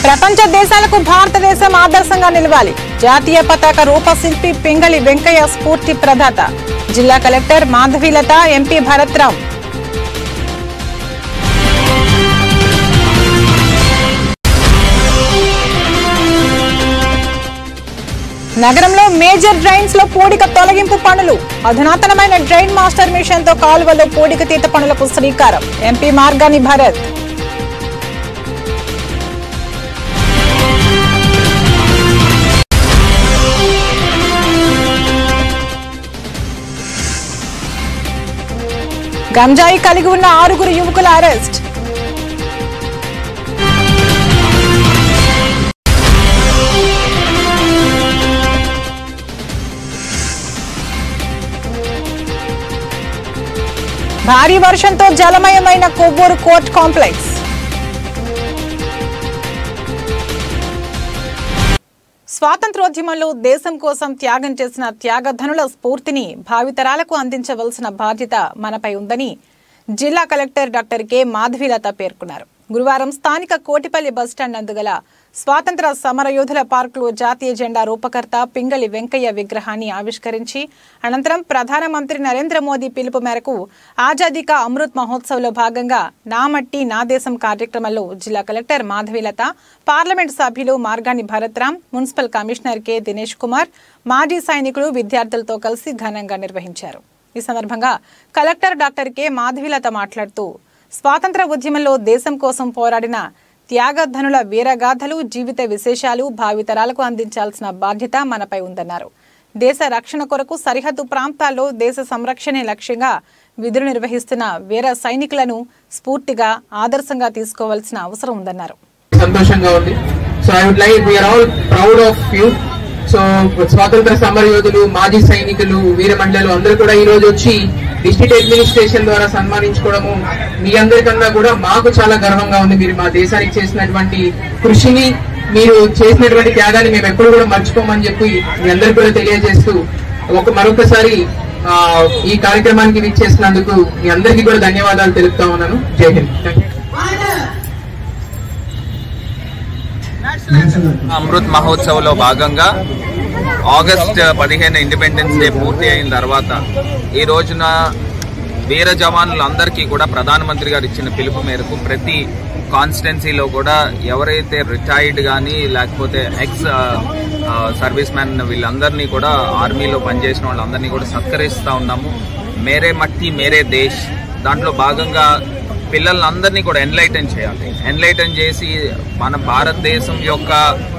ప్రపంచ దేశాలకు భారతదేశం ఆదర్శంగా నిలవాలి జాతీయ పతాక రూపశిల్పి పింగళి వెంకయ్య స్ఫూర్తి ప్రదాత జిల్లా కలెక్టర్ మాధవీలత ఎంపీ భరత్రాం నగరంలో మేజర్ డ్రైన్స్ లో పూడిక తొలగింపు పనులు అధునాతనమైన డ్రైన్ మాస్టర్ మిషన్ తో కాలువలో పూడిక తీత పనులకు శ్రీకారం ఎంపీ మార్గాని భరత్ గంజాయి కలిగి ఉన్న ఆరుగురు యువకుల అరెస్ట్ భారీ వర్షంతో జలమయమైన కొవ్వూరు కోర్ట్ కాంప్లెక్స్ స్వాతంత్రోద్యమంలో దేశం కోసం త్యాగం చేసిన త్యాగధనుల స్ఫూర్తిని భావితరాలకు అందించవలసిన బాధ్యత మనపై ఉందని జిల్లా కలెక్టర్ డాక్టర్ కె మాధవీలత పేర్కొన్నారు గురువారం స్థానిక కోటిపల్లి బస్టాండ్ నందుగల స్వాతంత్ర సమరయోధుల పార్కులో జాతీయ జెండా రూపకర్త పింగళి వెంకయ్య విగ్రహాన్ని ఆవిష్కరించి అనంతరం ప్రధానమంత్రి నరేంద్ర మోదీ పిలుపు మేరకు ఆజాదీ కా అమృత్ మహోత్సవ్లో భాగంగా నా మట్టి నా దేశం కార్యక్రమంలో జిల్లా కలెక్టర్ మాధవీలత పార్లమెంట్ సభ్యులు Margani Bharatram municipal commissioner K Dinesh Kumar మాజీ సైనికులు విద్యార్థులతో కలిసి ఘనంగా నిర్వహించారు ఈ సందర్భంగా కలెక్టర్ డాక్టర్ కె మాధవీలత మాట్లాడుతూ స్వాతంత్ర ఉద్యమంలో దేశం కోసం పోరాడిన త్యాగధనుల వీరగాథలు జీవిత విశేషాలు భావితరాలకు అందించాల్సిన బాధ్యత మనపై ఉందన్నారు దేశ రక్షణ కొరకు సరిహద్దు ప్రాంతాల్లో దేశ సంరక్షణే లక్ష్యంగా విధులు నిర్వహిస్తున్న వీర సైనికులను స్ఫూర్తిగా ఆదర్శంగా తీసుకోవాల్సిన అవసరం ఉందన్నారు సంతోషంగా ఉంది so I would like we're all proud of you so స్వాతంత్ర సమర యోధులు మాజీ సైనికులు వీర మహిళలు అందరూ కూడా ఈ రోజు వచ్చి డిస్ట్రిక్ట్ అడ్మినిస్ట్రేషన్ ద్వారా సన్మానించుకోవడము మీ అందరికన్నా కూడా మాకు చాలా గర్వంగా ఉంది మీరు మా దేశానికి చేసినటువంటి కృషిని మీరు చేసినటువంటి త్యాగాన్ని మేము ఎప్పుడు కూడా మర్చిపోమని చెప్పి మీ అందరికి కూడా తెలియజేస్తూ ఒక మరొకసారి ఆ, ఈ కార్యక్రమానికి విచ్చేసినందుకు మీ అందరికీ కూడా ధన్యవాదాలు తెలుపుతా ఉన్నాను జై హింద్ థాంక్యూ. అమృత్ మహోత్సవ్లో భాగంగా ఆగస్ట్ పదిహేను ఇండిపెండెన్స్ డే పూర్తి అయిన తర్వాత ఈ రోజున వీర జవాన్లందరికీ కూడా ప్రధానమంత్రి గారు ఇచ్చిన పిలుపు మేరకు ప్రతి కాన్స్టిట్యున్సీలో కూడా ఎవరైతే రిటైర్డ్ కానీ లేకపోతే ఎక్స్ సర్వీస్ మ్యాన్ వీళ్ళందరినీ కూడా ఆర్మీలో పనిచేసిన వాళ్ళందరినీ కూడా సత్కరిస్తూ ఉన్నాము మేరే మట్టి మేరే దేశ్ దాంట్లో భాగంగా పిల్లలందరినీ కూడా ఎన్లైటన్ చేయాలి ఎన్లైటన్ చేసి మన భారతదేశం యొక్క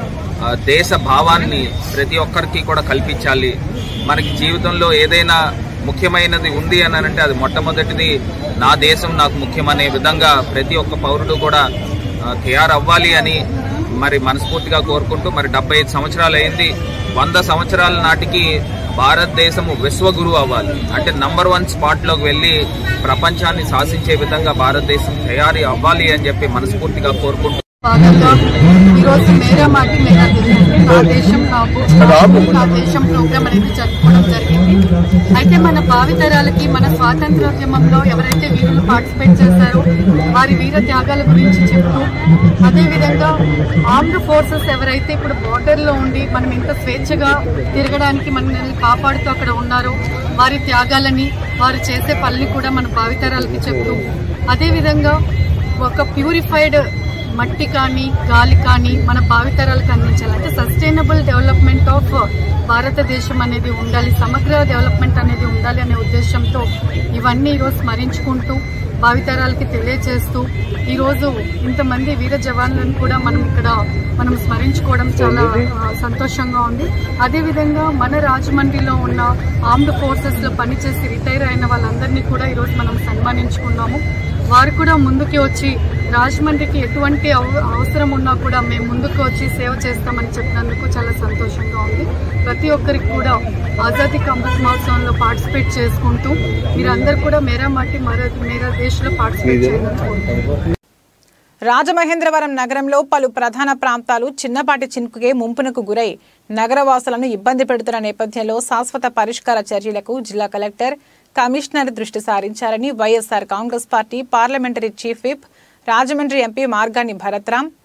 ఆ, దేశ భావాన్ని ప్రతి ఒక్కరికి కూడా కల్పించాలి మనకి జీవితంలో ఏదైనా ముఖ్యమైనది ఉంది అని అంటే అది మొట్టమొదటిది నా దేశం నాకు ముఖ్యమనే విధంగా ప్రతి ఒక్క పౌరుడు కూడా ఆ, తయారవ్వాలి అని మరి మనస్ఫూర్తిగా కోరుకుంటూ మరి డెబ్బై ఐదు సంవత్సరాలు అయింది వంద సంవత్సరాల నాటికి భారతదేశము విశ్వగురు అవ్వాలి అంటే నంబర్ వన్ స్పాట్లోకి వెళ్ళి ప్రపంచాన్ని శాసించే విధంగా భారతదేశం తయారీ అవ్వాలి అని చెప్పి మనస్ఫూర్తిగా కోరుకుంటూ భాగంగా ఈరోజు మేరా మాటి మేరా దేశం నా దేశం నాకు నా దేశం ప్రోగ్రామ్ అనేది జరుపుకోవడం జరిగింది అయితే మన భావితరాలకి మన స్వాతంత్రోద్యమంలో ఎవరైతే వీరులు పార్టిసిపేట్ చేశారో వారి వీర త్యాగాల గురించి చెప్తూ అదేవిధంగా ఆర్మ్డ్ ఫోర్సెస్ ఎవరైతే ఇప్పుడు border లో ఉండి మనం ఇంత స్వేచ్ఛగా తిరగడానికి మనల్ని కాపాడుతూ అక్కడ ఉన్నారో వారి త్యాగాలని వారు చేసే పనులు కూడా మన భావితరాలకి చెప్తూ అదేవిధంగా ఒక ప్యూరిఫైడ్ మట్టి కానీ గాలి కానీ మన భావితరాలకు అందించాలి అంటే సస్టైనబుల్ డెవలప్మెంట్ ఆఫ్ భారతదేశం అనేది ఉండాలి సమగ్ర డెవలప్మెంట్ అనేది ఉండాలి అనే ఉద్దేశంతో ఇవన్నీ ఈరోజు స్మరించుకుంటూ భావితరాలకి తెలియజేస్తూ ఈరోజు ఇంతమంది వీర జవాన్లను కూడా మనం ఇక్కడ మనం స్మరించుకోవడం చాలా ఆ, సంతోషంగా ఉంది అదేవిధంగా మన రాజమండ్రిలో ఉన్న ఆర్మ్డ్ ఫోర్సెస్లో పనిచేసి రిటైర్ అయిన వాళ్ళందరినీ కూడా ఈరోజు మనం సన్మానించుకున్నాము వారు కూడా ముందుకి వచ్చి రాజమండ్రికి ఎటువంటి అవ- అవసరం ఉన్నా కూడా మేము ముందుకు వచ్చి సేవ చేస్తామని చెప్పినందుకు చాలా సంతోషంగా ఉంది ప్రతి ఒక్కరికి కూడా ఆజాదీ కా అమృత్ మహోత్సవంలో పార్టిసిపేట్ చేసుకుంటూ మీరందరూ కూడా మేరా మట్టి మర మేరా దేశ్లో పార్టిసిపేట్ చేయాలని కోరుకుంటున్నాను రాజమహేంద్రవరం నగరంలో పలు ప్రధాన ప్రాంతాలు చిన్నపాటి చినుకుకే ముంపునకు గురై నగరవాసులను ఇబ్బంది పెడుతున్న నేపథ్యంలో శాశ్వత పరిష్కార చర్యలకు జిల్లా కలెక్టర్ కమిషనర్ దృష్టి సారించారని YSR Congress party parliamentary chief whip Rajahmundry MP Margani Bharatram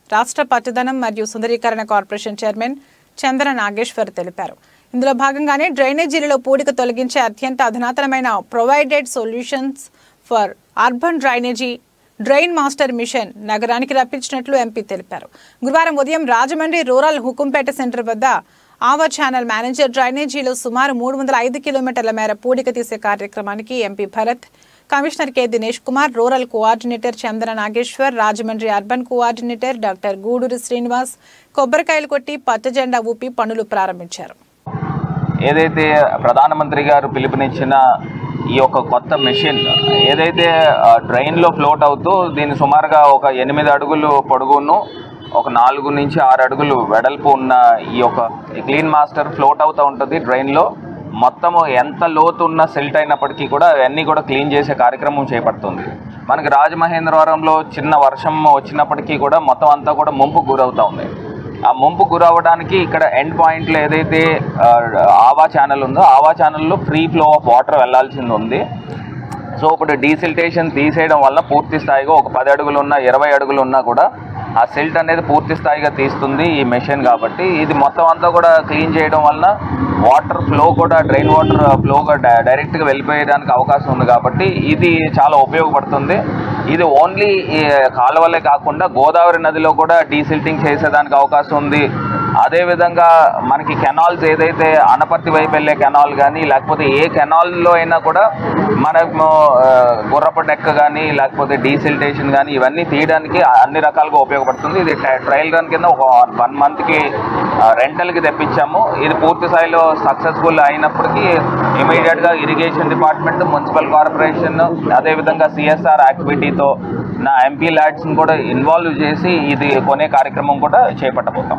రాష్ట్ర పచ్చదనం మరియు సుందరీకరణ కార్పొరేషన్ చైర్మన్ చంద్ర నాగేశ్వర్ తెలిపారు ఇందులో భాగంగానే డ్రైనేజీలలో పూడిక తొలగించే అత్యంత అధునాతనమైన provided solutions for urban drainage drain master mission నగరానికి రప్పించినట్లు ఎంపీ తెలిపారు గురువారం ఉదయం రాజమండ్రి రూరల్ హుకుంపేట సెంటర్ వద్ద ఆవర్ ఛానల్ మేనేజర్ డ్రైనేజీలో సుమారు మూడు వందల ఐదు కిలోమీటర్ల మేర పూడిక తీసే కార్యక్రమానికి MP Bharat commissioner K Dinesh Kumar rural coordinator Chandana Nageswar Rajahmundry urban coordinator doctor Guduri Srinivas కొబ్బరికాయలు కొట్టి పచ్చ జెండా ఊపి పనులు ప్రారంభించారు ఏదైతే ప్రధానమంత్రి గారు పిలుపునిచ్చిన ఈ యొక్క కొత్త మెషిన్ ఏదైతే ఆ, డ్రైన్లో ఫ్లోట్ అవుతూ దీని సుమారుగా ఒక ఎనిమిది అడుగులు పొడుగును ఒక నాలుగు నుంచి ఆరు అడుగులు వెడల్పు ఉన్న ఈ యొక్క క్లీన్ మాస్టర్ ఫ్లోట్ అవుతూ ఉంటుంది డ్రైన్లో మొత్తము ఎంత లోతు ఉన్న సిల్ట్ అయినప్పటికీ కూడా అవన్నీ కూడా క్లీన్ చేసే కార్యక్రమం చేపడుతుంది మనకి రాజమహేంద్రవరంలో చిన్న వర్షం వచ్చినప్పటికీ కూడా మొత్తం అంతా కూడా ముంపు గురవుతూ ఉంది ఆ ముంపు గురవ్వడానికి ఇక్కడ ఎండ్ పాయింట్లో ఏదైతే ఆ, ఆవా ఛానల్ ఉందో ఆవా ఛానల్లో ఫ్రీ ఫ్లో ఆఫ్ వాటర్ వెళ్లాల్సింది ఉంది సో ఇప్పుడు డీసిల్టేషన్ తీసేయడం వల్ల పూర్తి స్థాయిగా ఒక పది అడుగులు ఉన్న ఇరవై అడుగులు ఉన్నా కూడా ఆ సిల్ట్ అనేది పూర్తి స్థాయిగా తీస్తుంది ఈ మెషిన్ కాబట్టి ఇది మొత్తం అంతా కూడా క్లీన్ చేయడం వలన వాటర్ ఫ్లో కూడా డ్రైన్ వాటర్ ఫ్లోగా డైరెక్ట్గా వెళ్ళిపోయేదానికి అవకాశం ఉంది కాబట్టి ఇది చాలా ఉపయోగపడుతుంది ఇది ఓన్లీ ఈ కాలువలే కాకుండా గోదావరి నదిలో కూడా డీసిల్టింగ్ చేసేదానికి అవకాశం ఉంది అదేవిధంగా మనకి కెనాల్స్ ఏదైతే అనపర్తి వైపు వెళ్ళే కెనాల్ కానీ లేకపోతే ఏ కెనాల్లో అయినా కూడా మనము ఆ, గుర్రపు డెక్క కానీ లేకపోతే డీసిల్టేషన్ కానీ ఇవన్నీ తీయడానికి అన్ని రకాలుగా ఉపయోగపడుతుంది ఇది ట్రయల్ రన్ కింద ఒక వన్ మంత్కి రెంటల్కి తెప్పించాము ఇది పూర్తి స్థాయిలో సక్సెస్ఫుల్ అయినప్పటికీ ఇమీడియట్గా ఇరిగేషన్ డిపార్ట్మెంట్ మున్సిపల్ కార్పొరేషన్ అదేవిధంగా సిఎస్ఆర్ యాక్టివిటీతో నా ఎంపీ ల్యాడ్స్ని కూడా ఇన్వాల్వ్ చేసి ఇది కొనే కార్యక్రమం కూడా చేపట్టబోతాం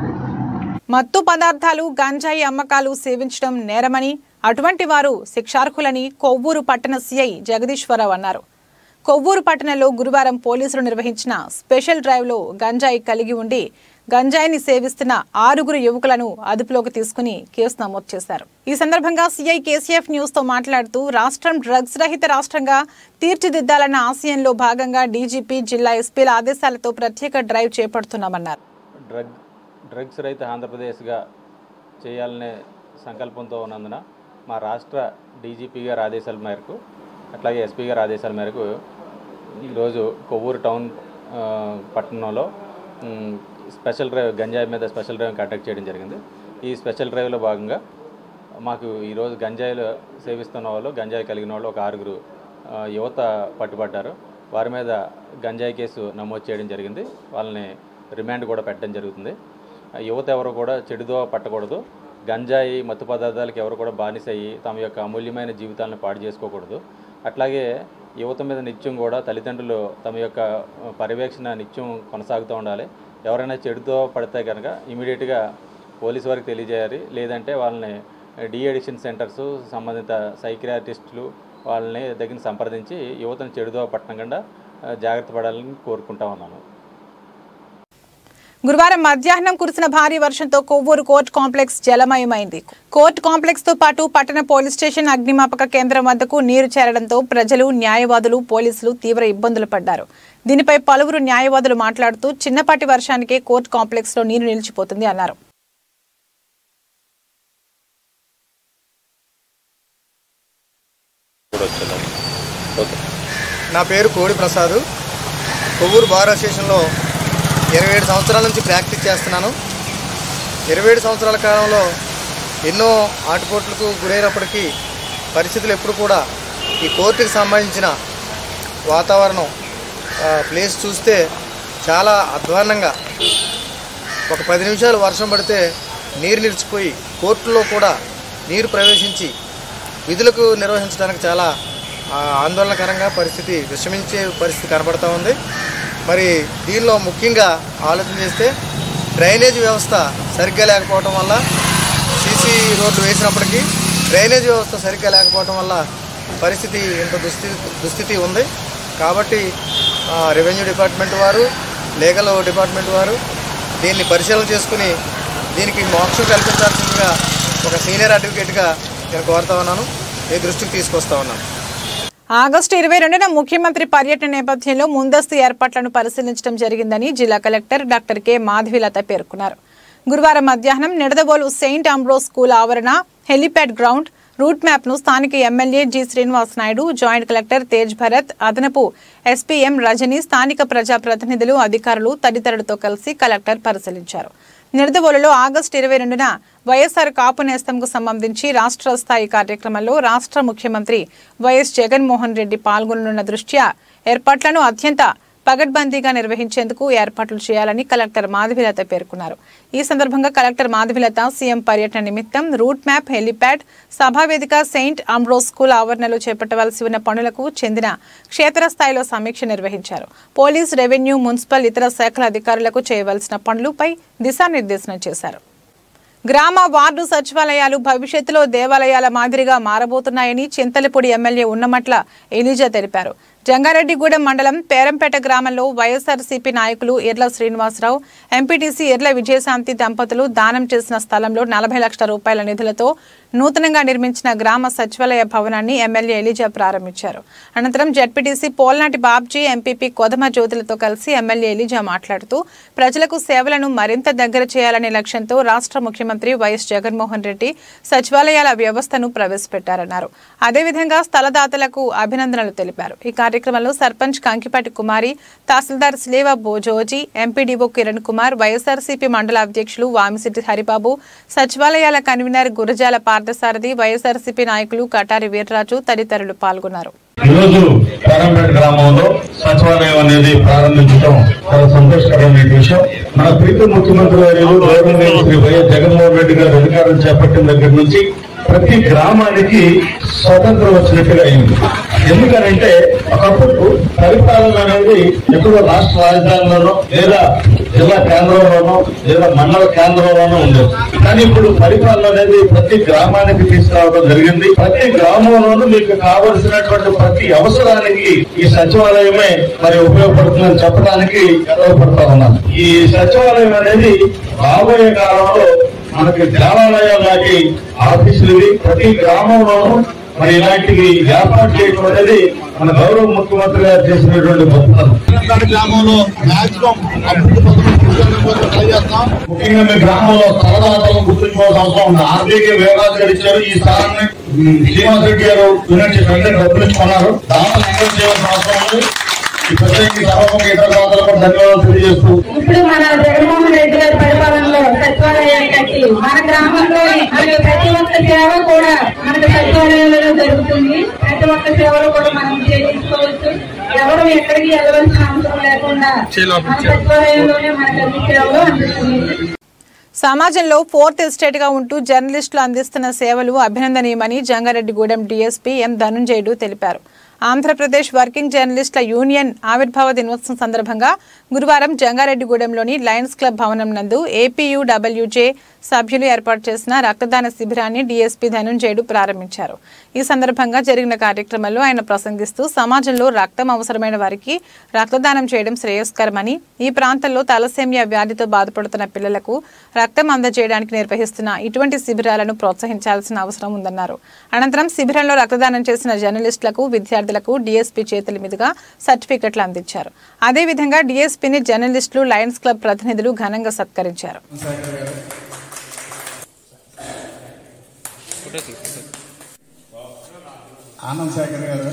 మత్తు పదార్థాలు గంజాయి అమ్మకాలు సేవించడం నేరమని అటువంటి వారు శిక్షార్హులని కొవ్వూరు పట్టణ సీఐ జగదీశ్వరరావు అన్నారు కొవ్వూరు పట్టణంలో గురువారం పోలీసులు నిర్వహించిన స్పెషల్ డ్రైవ్లో గంజాయి కలిగి ఉండి గంజాయిని సేవిస్తున్న ఆరుగురు యువకులను అదుపులోకి తీసుకుని కేసు నమోదు చేశారు ఈ సందర్భంగా సీఐ కేసీఎఫ్ న్యూస్ తో మాట్లాడుతూ రాష్ట్రం డ్రగ్స్ రహిత రాష్ట్రంగా తీర్చిదిద్దాలన్న ఆశయంలో భాగంగా డీజీపీ జిల్లా ఎస్పీల ఆదేశాలతో ప్రత్యేక డ్రైవ్ చేపడుతున్నామన్నారు డ్రగ్ డ్రగ్స్ రహిత ఆంధ్రప్రదేశ్గా చేయాలనే సంకల్పంతో ఉన్నందున మా రాష్ట్ర డీజీపీ గారి ఆదేశాల మేరకు అట్లాగే ఎస్పీ గారి ఆదేశాల మేరకు ఈరోజు కొవ్వూరు టౌన్ ఆ, పట్టణంలో మ్, స్పెషల్ డ్రైవ్ గంజాయి మీద స్పెషల్ డ్రైవ్ కండక్ట్ చేయడం జరిగింది ఈ స్పెషల్ డ్రైవ్లో భాగంగా మాకు ఈరోజు గంజాయిలు సేవిస్తున్న వాళ్ళు గంజాయి కలిగిన వాళ్ళు ఒక ఆరుగురు ఆ, యువత పట్టుబడ్డారు వారి మీద గంజాయి కేసు నమోదు చేయడం జరిగింది వాళ్ళని రిమాండ్ కూడా పెట్టడం జరుగుతుంది ఆ యువత ఎవరు కూడా చెడుదో పట్టకూడదు గంజాయి మత్తు పదార్థాలకు ఎవరు కూడా బానిస అయ్యి తమ యొక్క అమూల్యమైన జీవితాలను పాడు చేసుకోకూడదు అట్లాగే యువత మీద నిత్యం కూడా తల్లిదండ్రులు తమ యొక్క ఆ, పర్యవేక్షణ నిత్యం కొనసాగుతూ ఉండాలి ఎవరైనా చెడుతో పడితే కనుక ఇమీడియట్గా పోలీసు వారికి తెలియజేయాలి లేదంటే వాళ్ళని డి అడిక్షన్ సెంటర్స్ సంబంధిత సైక్రియాటిస్టులు వాళ్ళని దగ్గర సంప్రదించి యువతను చెడుదో పట్టకుండా ఆ, జాగ్రత్త పడాలని కోరుకుంటా ఉన్నాను గురువారం మధ్యాహ్నం కురిసిన భారీ వర్షంతో కొవ్వూరు కోర్టు కాంప్లెక్స్ జలమయమైంది కోర్టు కాంప్లెక్స్ తో పాటు పట్టణ పోలీస్ స్టేషన్ అగ్నిమాపక కేంద్రం వద్దకు నీరు చేరడంతో ప్రజలు న్యాయవాదులు పోలీసులు తీవ్ర ఇబ్బందులు పడ్డారు దీనిపై పలువురు న్యాయవాదులు మాట్లాడుతూ చిన్నపాటి వర్షానికే కోర్టు కాంప్లెక్స్ లో నీరు నిలిచిపోతుంది అన్నారు నా పేరు కోడి ప్రసాద్ కొవ్వూరు బార్ అసోసియేషన్లో ఇరవై ఏడు సంవత్సరాల నుంచి ప్రాక్టీస్ చేస్తున్నాను ఇరవై ఏడు సంవత్సరాల కాలంలో ఎన్నో ఆటుపోట్లకు గురైనప్పటికీ పరిస్థితులు ఎప్పుడు కూడా ఈ కోర్టుకి సంబంధించిన వాతావరణం ఆ, ప్లేస్ చూస్తే చాలా అధ్వాన్నంగా ఒక పది నిమిషాలు వర్షం పడితే నీరు నిలిచిపోయి కోర్టులో కూడా నీరు ప్రవేశించి విధులకు నిర్వహించడానికి చాలా ఆ, ఆందోళనకరంగా పరిస్థితి విషమించే పరిస్థితి కనబడతా ఉంది మరి దీనిలో ముఖ్యంగా ఆలోచన చేస్తే డ్రైనేజ్ వ్యవస్థ సరిగ్గా లేకపోవడం వల్ల సీసీ రోడ్లు వేసినప్పటికీ డ్రైనేజ్ వ్యవస్థ సరిగ్గా లేకపోవడం వల్ల పరిస్థితి ఇంత దుస్థితి దుస్థితి ఉంది కాబట్టి ఆ, రెవెన్యూ డిపార్ట్మెంట్ వారు లీగల్ డిపార్ట్మెంట్ వారు దీన్ని పరిశీలన చేసుకుని దీనికి మోక్షం కల్పించాల్సిందిగా ఒక సీనియర్ అడ్వకేట్గా నేను కోరుతా ఉన్నాను మీ దృష్టికి తీసుకొస్తా ఉన్నాను ఆగస్టు ఇరవై రెండున ముఖ్యమంత్రి పర్యటన నేపథ్యంలో ముందస్తు ఏర్పాట్లను పరిశీలించడం జరిగిందని జిల్లా కలెక్టర్ డాక్టర్ కె మాధవిలత పేర్కొన్నారు గురువారం మధ్యాహ్నం నిడదవోలు సెయింట్ అంబ్రోస్ స్కూల్ ఆవరణ హెలిప్యాడ్ గ్రౌండ్ రూట్ మ్యాప్ ను స్థానిక MLA G Srinivas Naidu joint collector Tej Bharat అదనపు ఎస్పీఎం రజని స్థానిక ప్రజాప్రతినిధులు అధికారులు తదితరులతో కలిసి కలెక్టర్ పరిశీలించారు నిడదవోలులో ఆగస్టు ఇరవై రెండున వైఎస్ఆర్ కాపు నేస్తంకు సంబంధించి రాష్ట్ర స్థాయి కార్యక్రమంలో రాష్ట్ర ముఖ్యమంత్రి వైఎస్ జగన్మోహన్ రెడ్డి పాల్గొననున్న దృష్ట్యా ఏర్పాట్లను అత్యంత పగడ్బందీగా నిర్వహించేందుకు ఏర్పాట్లు చేయాలని కలెక్టర్ మాధవిలత పేర్కొన్నారు ఈ సందర్భంగా కలెక్టర్ మాధవిలత సీఎం పర్యటన నిమిత్తం రూట్ మ్యాప్ హెలిప్యాడ్ సభావేదిక సెయింట్ అంబ్రోస్ స్కూల్ ఆవరణలో చేపట్టవలసి ఉన్న పనులకు చెందిన క్షేత్రస్థాయిలో సమీక్ష నిర్వహించారు పోలీస్ రెవెన్యూ మున్సిపల్ ఇతర శాఖల అధికారులకు చేయవలసిన పనులపై దిశానిర్దేశనం చేశారు గ్రామ వార్డు సచివాలయాలు భవిష్యత్తులో దేవాలయాల మాదిరిగా మారబోతున్నాయని చింతలపూడి ఎమ్మెల్యే ఉన్నమట్ల ఎలిజా తెలిపారు జంగారెడ్డిగూడెం మండలం పేరంపేట గ్రామంలో వైఎస్ఆర్సీపీ నాయకులు ఎర్ల శ్రీనివాసరావు ఎంపీటీసీ ఎర్ల విజయశాంతి దంపతులు దానం చేసిన స్థలంలో నలభై లక్షల రూపాయల నిధులతో నూతనంగా నిర్మించిన గ్రామ సచివాలయ భవనాన్ని ఎమ్మెల్యే ఎలిజా ప్రారంభించారు అనంతరం జడ్పీటీసీ పోల్నాటి బాబ్జీ ఎంపీపీ కొదమ జ్యోతులతో కలిసి ఎమ్మెల్యే ఎలిజా మాట్లాడుతూ ప్రజలకు సేవలను మరింత దగ్గర చేయాలనే లక్ష్యంతో రాష్ట్ర ముఖ్యమంత్రి వైఎస్ జగన్మోహన్ రెడ్డి సచివాలయాల వ్యవస్థను ప్రవేశపెట్టారన్నారు అదేవిధంగా స్థలదాతలకు అభినందనలు తెలిపారు ఈ కార్యక్రమంలో సర్పంచ్ కంకిపాటి కుమారి తహసీల్దార్ స్లేవ బోజోజీ ఎంపీడీఓ కిరణ్ కుమార్ వైఎస్ఆర్సీపీ మండల అధ్యక్షులు వామిశెట్టి హరిబాబు సచివాలయాల కన్వీనర్ గురజాల పార్థసారథి వైఎస్ఆర్సీపీ నాయకులు కటారి వీర్రాజు తదితరులు పాల్గొన్నారు ఈరోజు పేరంపేట గ్రామంలో సచివాలయం అనేది ప్రారంభించడం చాలా సంతోషకరమైన విషయం మన ప్రీతి ముఖ్యమంత్రి వర్యులు గౌరవనీయులు శ్రీ వైఎస్ జగన్మోహన్ రెడ్డి గారు అధికారం చేపట్టిన దగ్గర నుంచి ప్రతి గ్రామానికి స్వతంత్రం వచ్చినట్టుగా అయింది ఎందుకనంటే ఒకప్పుడు పరిపాలన అనేది ఎక్కడో రాష్ట్ర రాజధానిలోనో లేదా జిల్లా కేంద్రంలోనో లేదా మండల కేంద్రంలోనో ఉండేది కానీ ఇప్పుడు పరిపాలన అనేది ప్రతి గ్రామానికి తీసుకురావడం జరిగింది ప్రతి గ్రామంలోనూ మీకు కావలసినటువంటి ప్రతి అవసరానికి ఈ సచివాలయమే మరి ఉపయోగపడుతుందని చెప్పడానికి గర్వపడతా ఉన్నాను ఈ సచివాలయం అనేది రాబోయే కాలంలో మనకి దేవాలయం లాంటి ఆఫీసులు ఇవి. ప్రతి గ్రామంలోనూ మరి ఇలాంటివి ఏర్పాటు చేయడం అనేది మన గౌరవ ముఖ్యమంత్రి గారు చేసినటువంటి గొప్పతనం గ్రామంలో మాక్సిమం అభివృద్ధి పథకం ట్రై చేస్తాం ముఖ్యంగా మీ గ్రామంలో స్థలదాతలను గుర్తుంచుకోవాల్సిన అవసరం ఉంది ఆర్థిక వేగాలు గడిచారు ఈ స్థలాన్ని ఉమ్, శ్రీనివాస్ రెడ్డి గారు యూనిట్ చేసి వెంటనే డబ్బులు ఇచ్చుకున్నారు దాంట్లో ఇన్వెస్ట్ చేయాల్సిన అవసరం ఉంది ఈ ప్రత్యేక సభకు ఇతర దాతలు కూడా ధన్యవాదాలు తెలియజేస్తూ ఇప్పుడు మన జగన్మోహన్ రెడ్డి గారి పరిపాలనలో సచివాలయాన్ని కట్టి మన గ్రామంలో మనకి ప్రతి ఒక్క సేవ కూడా మనకి సచివాలయంలో జరుగుతుంది ప్రతి ఒక్క సేవలు కూడా మనం చేయించుకోవచ్చు ఎవరు ఎక్కడికి వెళ్ళవలసిన అవసరం లేకుండా మన సచివాలయంలోనే మనకి అన్ని సేవలు అందుతుంది సమాజంలో ఫోర్త్ ఎస్టేట్ గా ఉంటూ జర్నలిస్టులు అందిస్తున్న సేవలు అభినందనీయమని జంగారెడ్డిగూడెం డీఎస్పీ ఎం ధనుంజయుడు తెలిపారు ఆంధ్రప్రదేశ్ వర్కింగ్ జర్నలిస్టుల యూనియన్ ఆవిర్భావ దినోత్సవం సందర్భంగా గురువారం జంగారెడ్డిగూడెంలోని లయన్స్ క్లబ్ భవనం నందు ఏపీయూడబ్ల్యూజే సభ్యులు ఏర్పాటు చేసిన రక్తదాన శిబిరాన్ని డీఎస్పీ ధనుంజయుడు ప్రారంభించారు ఈ సందర్భంగా జరిగిన కార్యక్రమంలో ఆయన ప్రసంగిస్తూ సమాజంలో రక్తం అవసరమైన వారికి రక్తదానం చేయడం శ్రేయస్కరమని ఈ ప్రాంతంలో తలసేమియా వ్యాధితో బాధపడుతున్న పిల్లలకు రక్తం అందజేయడానికి నిర్వహిస్తున్న ఇటువంటి శిబిరాలను ప్రోత్సహించాల్సిన అవసరం ఉందన్నారు అనంతరం శిబిరంలో రక్తదానం చేసిన జర్నలిస్టులకు విద్యార్థులకు డీఎస్పీ చేతుల మీదుగా సర్టిఫికెట్లు అందించారు అదేవిధంగా డీఎస్పీని జర్నలిస్టులు లయన్స్ క్లబ్ ప్రతినిధులు ఘనంగా సత్కరించారు ఆనంద్ శేఖర్ గారు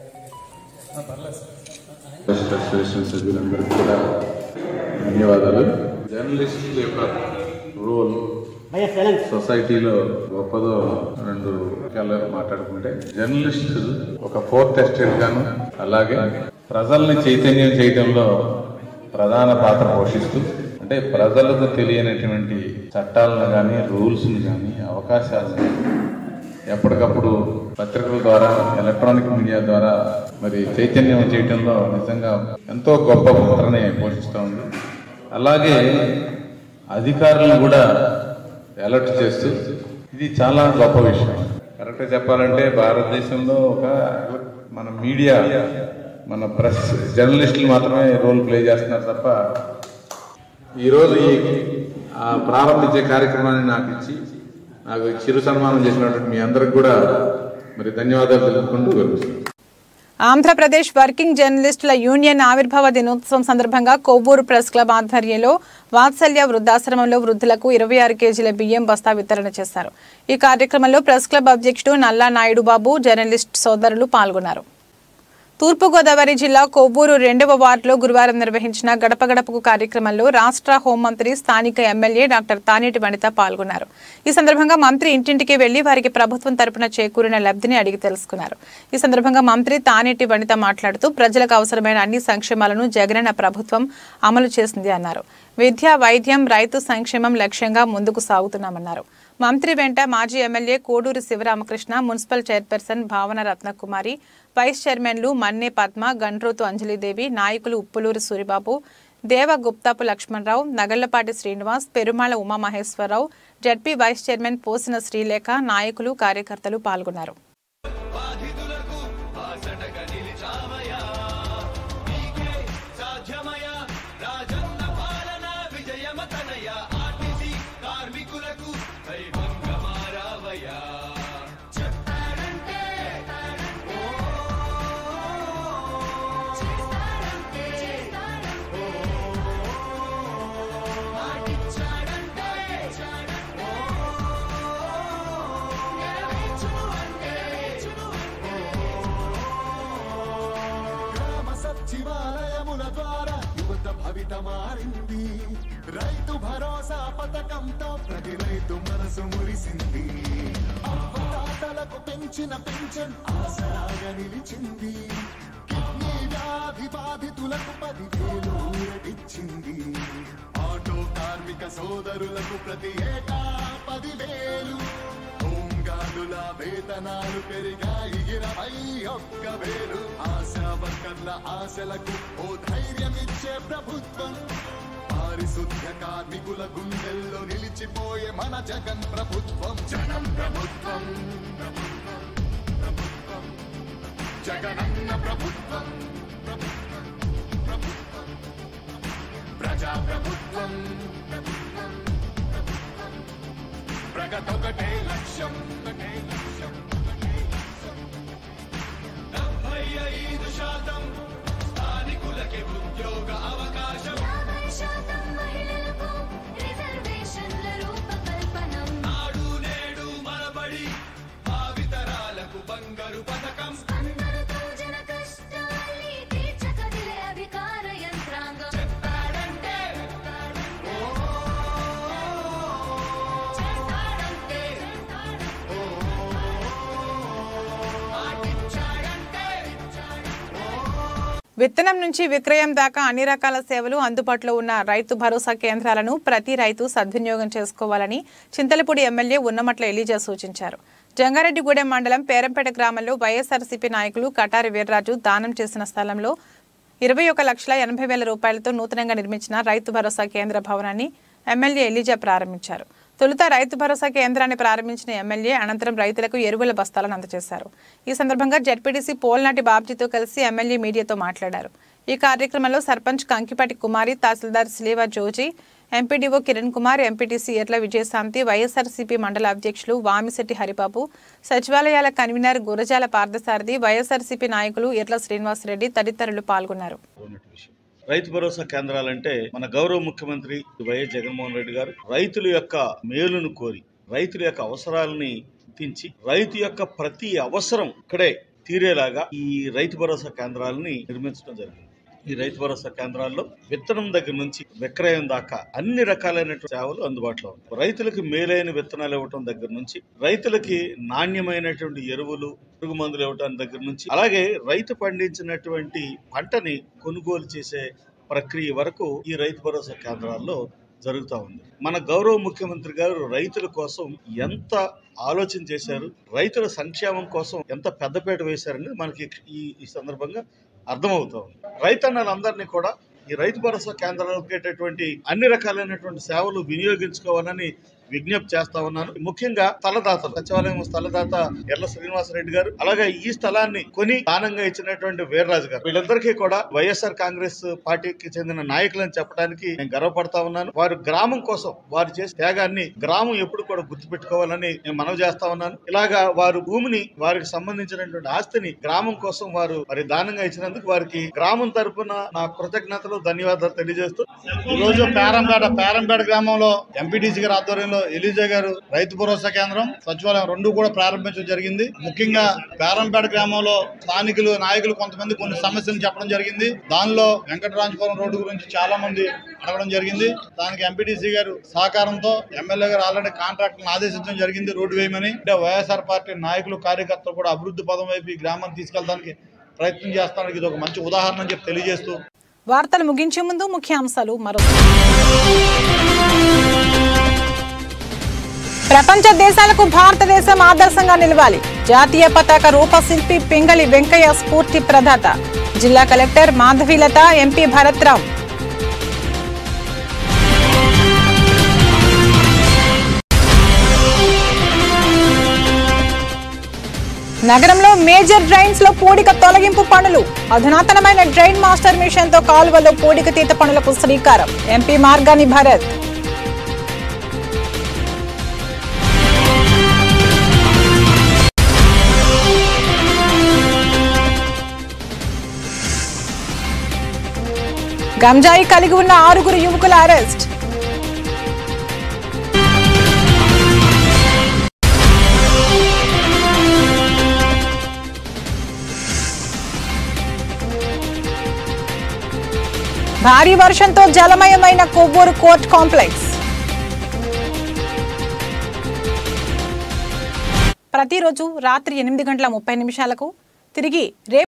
అసోసియేషన్ సభ్యులందరికీ కూడా ధన్యవాదాలు జర్నలిస్టుల యొక్క రోల్ సొసైటీలో గొప్పదో రెండు విషయాలు మాట్లాడుకుంటే జర్నలిస్టులు ఒక ఫోర్త్ ఎస్టేట్ గాను అలాగే ప్రజల్ని చైతన్యం చేయడంలో ప్రధాన పాత్ర పోషిస్తూ అంటే ప్రజలకు తెలియనటువంటి చట్టాలను కానీ రూల్స్ని కానీ అవకాశాలను ఎప్పటికప్పుడు పత్రికల ద్వారా ఎలక్ట్రానిక్ మీడియా ద్వారా మరి చైతన్యం చేయటంలో నిజంగా ఎంతో గొప్ప పాత్రని పోషిస్తూ ఉంది అలాగే అధికారులను కూడా అలర్ట్ చేస్తూ ఇది చాలా గొప్ప విషయం కరెక్ట్గా చెప్పాలంటే భారతదేశంలో ఒక మన మీడియా మన ప్రెస్ జర్నలిస్టులు మాత్రమే రోల్ ప్లే చేస్తున్నారు తప్ప ఈరోజు ఈ ఆ, ప్రారంభించే కార్యక్రమాన్ని నాకు ఇచ్చి నాకు చిరు సన్మానం చేసినటువంటి మీ అందరికి కూడా మరి ధన్యవాదాలు తెలుపుకుంటూ విరమిస్తున్నాను. ఆంధ్రప్రదేశ్ వర్కింగ్ జర్నలిస్టుల యూనియన్ ఆవిర్భావ దినోత్సవం సందర్భంగా కొవ్వూరు ప్రెస్ క్లబ్ ఆధ్వర్యంలో వాత్సల్య వృద్ధాశ్రమంలో వృద్ధులకు ఇరవై ఆరు కేజీల బియ్యం బస్తా వితరణ చేశారు ఈ కార్యక్రమంలో ప్రెస్ క్లబ్ అధ్యక్షుడు నల్లా నాయుడు బాబు జర్నలిస్ట్ సోదరులు పాల్గొన్నారు తూర్పుగోదావరి జిల్లా కొవ్వూరు రెండవ వార్డులో గురువారం నిర్వహించిన గడప గడపకు కార్యక్రమంలో రాష్ట్ర హోంమంత్రి స్థానిక ఎమ్మెల్యే డాక్టర్ తానేటి వనిత పాల్గొన్నారు ఈ సందర్భంగా మంత్రి ఇంటింటికి వెళ్లి వారికి ప్రభుత్వం తరపున చేకూరిన లబ్ధిని అడిగి తెలుసుకున్నారు ఈ సందర్భంగా మంత్రి తానేటి వనిత మాట్లాడుతూ ప్రజలకు అవసరమైన అన్ని సంక్షేమాలను జగనన్న ప్రభుత్వం అమలు చేసింది అన్నారు విద్య వైద్యం రైతు సంక్షేమం లక్ష్యంగా ముందుకు సాగుతున్నామన్నారు మంత్రి వెంట మాజీ ఎమ్మెల్యే Koduri Sivaramakrishna municipal chairperson Bhavana Ratnakumari vice చైర్మన్లు మన్నే పద్మ గండ్రోతు అంజలిదేవి నాయకులు Uppuluri Suribabu Deva Guptapu Lakshmanarao Nagallapati Srinivas Perumalla Umamaheswararao ZP vice chairman Posina Sreelekha నాయకులు కార్యకర్తలు పాల్గొన్నారు గ్రామ సచివాలయముల ద్వారా యువత భవిత మారింది రైతు భరోసా పథకంతో ప్రతి రైతు మనసు మురిసింది అవ్వతాతలకు పెంచిన పెన్షన్ ఆసరాగా నిలిచింది కిడ్నీ వ్యాధి బాధితులకు పదివేలు ఊరటిచ్చింది ఆటో కార్మిక సోదరులకు ప్రతి ఏటా పదివేలు హోంగార్డుల వేతనాలు పెరిగాయి ఇరవై ఒక్క వేలు ఆశా వర్కర్ల ఆశలకు ఓ ధైర్యమిచ్చే ప్రభుత్వం పారిశుద్ధ్య కార్మికుల గుండెల్లో నిలిచిపోయే మన జగన్ ప్రభుత్వం జనం ప్రభుత్వం ప్రభుత్వం, ప్రభుత్వం. జగనన్న ప్రభుత్వం ప్రభుత్వం, ప్రభుత్వం. ప్రజా ప్రభుత్వం ప్రభుత్వం, ప్రభుత్వం. ప్రగతొకటే లక్ష్యం ఒకటే లక్ష్యం ఒకటే లక్ష్యం. డెబ్బై ఐదు శాతం స్థానికులకి ఉద్యోగ అవకాశం నాడు నేడు మరబడి భావితరాలకు బంగారు పథకం చెప్పాడంటే విత్తనం నుంచి విక్రయం దాకా అన్ని రకాల సేవలు అందుబాటులో ఉన్న రైతు భరోసా కేంద్రాలను ప్రతి రైతు సద్వినియోగం చేసుకోవాలని చింతలపూడి ఎమ్మెల్యే ఉన్నమట్ల ఎలీజా సూచించారు జంగారెడ్డిగూడెం మండలం పేరంపేట గ్రామంలో వైఎస్ఆర్సీపీ నాయకులు కటారి వీర్రాజు దానం చేసిన స్థలంలో ఇరవై ఒక లక్షల ఎనభై వేల రూపాయలతో నూతనంగా నిర్మించిన రైతు భరోసా కేంద్ర భవనాన్ని ఎమ్మెల్యే ఎలీజా ప్రారంభించారు తొలుత రైతు భరోసా కేంద్రాన్ని ప్రారంభించిన ఎమ్మెల్యే అనంతరం రైతులకు ఎరువుల బస్తాలను అందజేశారు ఈ సందర్భంగా జడ్పీటీసీ పోల్నాటి బాబ్జీతో కలిసి ఎమ్మెల్యే మీడియాతో మాట్లాడారు ఈ కార్యక్రమంలో సర్పంచ్ కంకిపాటి కుమారి తహసీల్దార్ స్లీవా జోజీ ఎంపీడీఓ కిరణ్ కుమార్ ఎంపీటీసీ ఎర్ల విజయశాంతి వైఎస్ఆర్సీపీ మండల అధ్యక్షులు వామిశెట్టి హరిబాబు సచివాలయాల కన్వీనర్ గురజాల పార్థసారథి వైఎస్ఆర్సీపీ నాయకులు ఎర్ల శ్రీనివాసరెడ్డి తదితరులు పాల్గొన్నారు రైతు భరోసా కేంద్రాలంటే మన గౌరవ ముఖ్యమంత్రి వైఎస్ జగన్మోహన్ రెడ్డి గారు రైతుల యొక్క మేలును కోరి రైతుల యొక్క అవసరాలని గుర్తించి రైతు యొక్క ప్రతి అవసరం ఇక్కడే తీరేలాగా ఈ రైతు భరోసా కేంద్రాలని నిర్మించడం జరిగింది ఈ రైతు భరోసా కేంద్రాల్లో విత్తనం దగ్గర నుంచి విక్రయం దాకా అన్ని రకాలైనటువంటి సేవలు అందుబాటులో ఉన్నాయి రైతులకు మేలైన విత్తనాలు ఇవ్వటం దగ్గర నుంచి రైతులకి నాణ్యమైనటువంటి ఎరువులు పురుగు మందులు ఇవ్వటం దగ్గర నుంచి అలాగే రైతు పండించినటువంటి పంటని కొనుగోలు చేసే ప్రక్రియ వరకు ఈ రైతు భరోసా కేంద్రాల్లో జరుగుతూ ఉంది మన గౌరవ ముఖ్యమంత్రి గారు రైతుల కోసం ఎంత ఆలోచన చేశారు రైతుల సంక్షేమం కోసం ఎంత పెద్దపీట వేశారనేది మనకి ఈ ఈ సందర్భంగా అర్థమవుతా ఉంది రైతన్నలందరినీ కూడా ఈ రైతు భరోసా కేంద్రాలకు వచ్చేటటువంటి అన్ని రకాలైనటువంటి సేవలు వినియోగించుకోవాలని విజ్ఞప్తి చేస్తా ఉన్నాను ముఖ్యంగా స్థలదాత సచివాలయం స్థలదాత ఎర్ల శ్రీనివాసరెడ్డి గారు అలాగే ఈ స్థలాన్ని కొని దానంగా ఇచ్చినటువంటి వీర్రాజు గారు వీళ్ళందరికీ కూడా వైఎస్ఆర్ కాంగ్రెస్ పార్టీకి చెందిన నాయకులని చెప్పడానికి నేను గర్వపడతా ఉన్నాను వారు గ్రామం కోసం వారు చేసే త్యాగాన్ని గ్రామం ఎప్పుడు కూడా గుర్తుపెట్టుకోవాలని నేను మనవి చేస్తా ఉన్నాను ఇలాగా వారు భూమిని వారికి సంబంధించినటువంటి ఆస్తిని గ్రామం కోసం వారు మరి దానంగా ఇచ్చినందుకు వారికి గ్రామం తరపున నా కృతజ్ఞతలు ధన్యవాదాలు తెలియజేస్తూ ఈ రోజు పేరంపేట పేరంపేట గ్రామంలో ఎంపీటీసీ గారి ఆధ్వర్యంలో ఎలిజా గారు రైతు భరోసా కేంద్రం సచివాలయం రెండు కూడా ప్రారంభించడం జరిగింది ముఖ్యంగా పేరంపేట గ్రామంలో స్థానికులు నాయకులు కొంతమంది కొన్ని సమస్యలు చెప్పడం జరిగింది దానిలో వెంకటరాజపురం రోడ్డు గురించి చాలా మంది అడగడం జరిగింది దానికి ఎంపీటీసీ గారు సహకారంతో ఎమ్మెల్యే గారు ఆల్రెడీ కాంట్రాక్ట్ ఆదేశించడం జరిగింది రోడ్డు వేయమని అంటే వైఎస్ఆర్ పార్టీ నాయకులు కార్యకర్తలు కూడా అభివృద్ధి పదం వైపు ఈ గ్రామాన్ని తీసుకెళ్ళడానికి ప్రయత్నం చేస్తానికి ఇది ఒక మంచి ఉదాహరణ అని చెప్పి తెలియజేస్తూ వార్తలు ముగించే ముందు ముఖ్యాంశాలు మరో ప్రపంచ దేశాలకు భారతదేశం ఆదర్శంగా నిలవాలి జాతీయ పతాక రూపశిల్పి పింగళి వెంకయ్య స్ఫూర్తి ప్రదాత జిల్లా కలెక్టర్ మాధవీలత ఎంపీ భరత్రామ్ నగరంలో మేజర్ డ్రైన్స్ లో పూడిక తొలగింపు పనులు అధునాతనమైన డ్రైన్ మాస్టర్ మిషన్ తో కాలువలో పూడిక తీత పనులకు శ్రీకారం ఎంపీ మార్గాని భరత్ గంజాయి కలిగి ఉన్న ఆరుగురు యువకుల అరెస్ట్ భారీ వర్షంతో జలమయమైన కొవ్వూరు కోర్ట్ కాంప్లెక్స్ ప్రతిరోజు రాత్రి ఎనిమిది గంటల ముప్పై నిమిషాలకు తిరిగి రేపు